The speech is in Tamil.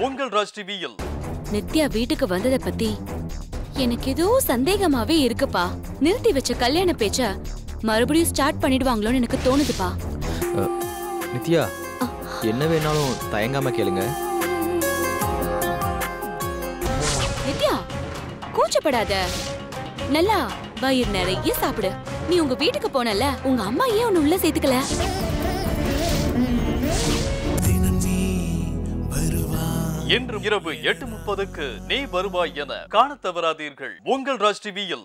உங்கள் ராஜ் டிவியில் நித்யா வீட்டுக்கு வந்தத பத்தி எனக்கு ஏதோ சந்தேகமாவே இருக்குப்பா நிறுத்தி வச்ச கல்யாண பேச்ச மறுபடியும் ஸ்டார்ட் பண்ணிடுவாங்களோன்னு எனக்கு தோணுதுப்பா நித்யா என்ன வேணாலும் தயங்காம கேளுங்க நித்யா கூச்சப்படாத நல்லா வயிறு நிறைய சாப்பிடு நீ உங்க வீட்டுக்கு போனல உங்க அம்மா ஏன் உன்னை உள்ள சேர்த்துக்கல இன்று இரவு எட்டு முப்பதுக்கு நீ வருவாய் என காணத் தவறாதீர்கள் உங்கள் ராஜ் டிவியில்